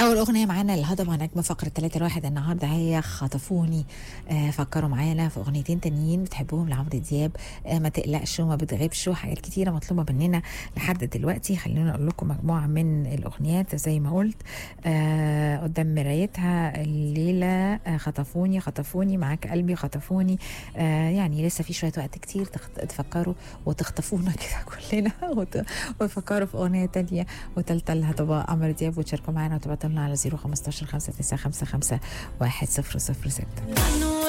أول أغنية معانا الهضبة نجم فقرة 3 الواحد النهاردة هي خطفوني آه فكروا معانا في أغنيتين تانيين بتحبوهم لعمرو دياب آه ما تقلقش وما بتغيبش وحاجات كتيرة مطلوبة مننا لحد دلوقتي خلينا أقول لكم مجموعة من الأغنيات زي ما قلت آه قدام مرايتها الليلة آه خطفوني خطفوني معاك قلبي خطفوني آه يعني لسه في شوية وقت كتير تخت... تفكروا وتخطفونا كده كلنا وت... وتفكروا في أغنية تانية وتالتة اللي هتبقى عمرو دياب وتشاركوا معانا وتبعتوا لنا على 015 595 100 6